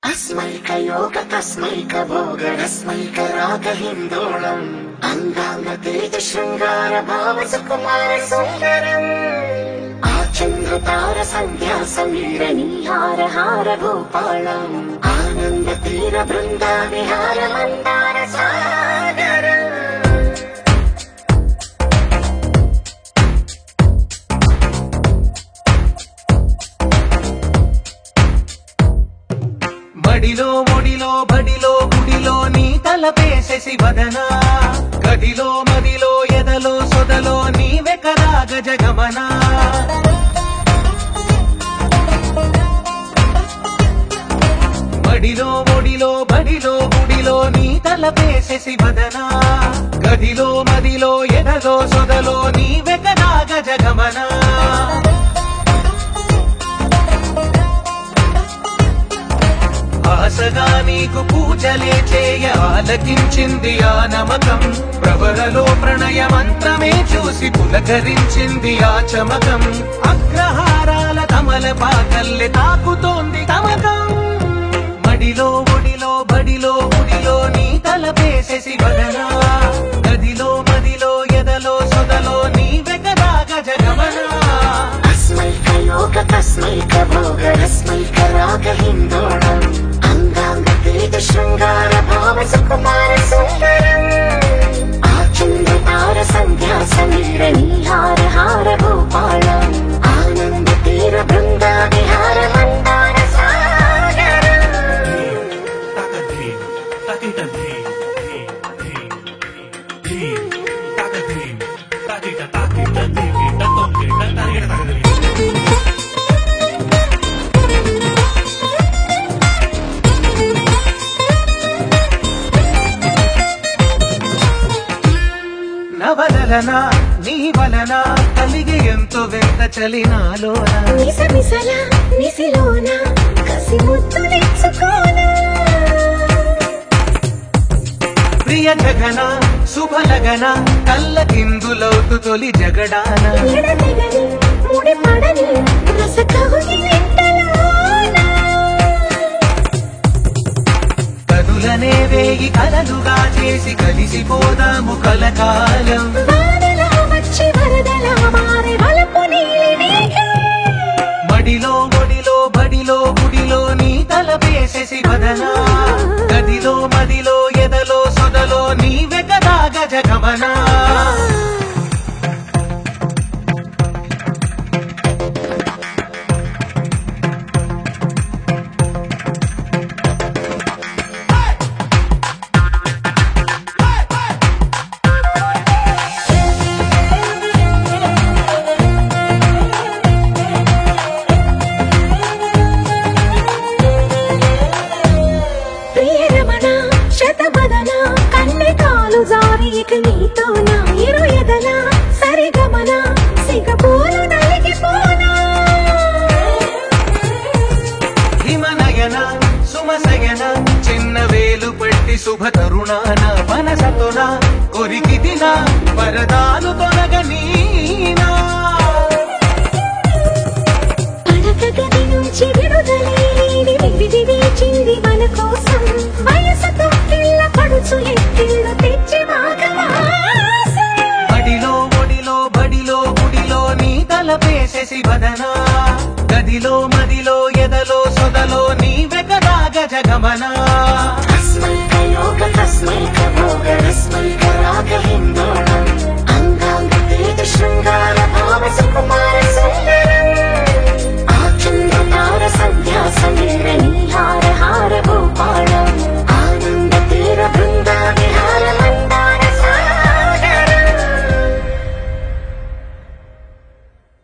अस्मैकयोग तस्मैक भोगरस्मैक रागहिन्दोळम् अङ्गाङ्ग तेज शृङ्गार भाव सुकुमार सुन्दरम् आचन्द्रतार सन्ध्या समीर नीहार हार भूपालम् आनन्द तीर बृन्दा विहार मन्दार सागर మడిలో ఒడిలో బడిలో గుడిలో నీ తలపేసేసి వదన గదిలో మదిలో ఎదలో సొదలో నీవె కదా గజగమన మడిలో ఒడిలో బడిలో గుడిలో నీ తలపేసేసి వదన గదిలో మదిలో ఎదలో సొదలో నీవె కదా గజగమన ఆశగా నీకు పూజలే చేయ ఆలకించింది ఆ నమకం ప్రవరలో ప్రణయ మంత్రమే చూసి పులకరించింది ఆ చమకం అగ్రహారాల తమల పాకల్లె తాకుతోంది తమకం మడిలో ఒడిలో బడిలో గుడిలో నీ తలపేసేసి వదనా గదిలో మదిలో ఎదలో సొదలో నీ వెగదా గజగమనా अस्मैकयोग तस्मैक भोगरस्मैक रागहिन्दोळम् अङ्गाङ्ग तेज शृङ्गार भाव सुकुमार सुन्दरम् आचन्द्रतार सन्ध्या समीर नीहार हार भूपालम् आनन्द तीर बृन्दा विहार मन्दार सागर Takadhim, takitadhim, dhim, dhim, dhim, takadhim, takita, takita, dhikita, tongita, tarita, takadhim. నవలన నీ వలన కలిగి ఎంతో వెంట చలినాలోన నిసమిసల నిసిలోన కసి ముద్దు నెచ్చుకోనా ప్రియ జగన శుభలగన కళ్ళ కిందులవుతు తొలి జగడాన ఎడతెగని ముడిపడని రసకవుని వెంటలోన కనులనే వేయి కలలుగా చేసి కలిసిపోదాము కలకాలం వానలా వచ్చి వరదలా మారి వలపు నీలి మేఘం మడిలో ఒడిలో బడిలో గుడిలో నీ తలపేసేసి వదనా గదిలో మదిలో ఎదలో సొదలో నీవె కదా గజగమనా ప్రియరమణ శతమదన కన్నె కాలు జారి ఇక నీతో నా ఇరు ఎదల సరిగమన సిగపూలు నలిగిపోనా హిమనయన సుమసయన చిన్న వేలు పట్టి శుభ తరుణాన మనసతోన కొరికి దిన వరదాలు తొలగనీనా పడక గది నుంచి విడుదలేని విడిది వేచింది మన కోసం వయసుతో పిల్ల పడుచు ఎత్తిళ్ళు తెచ్చి మాగవాసం బడిలో ఒడిలో బడిలో గుడిలో నీ తలపేసేసి వదనా గదిలో మదిలో ఎదలో సొదలో నీ వెగదా గజగమనా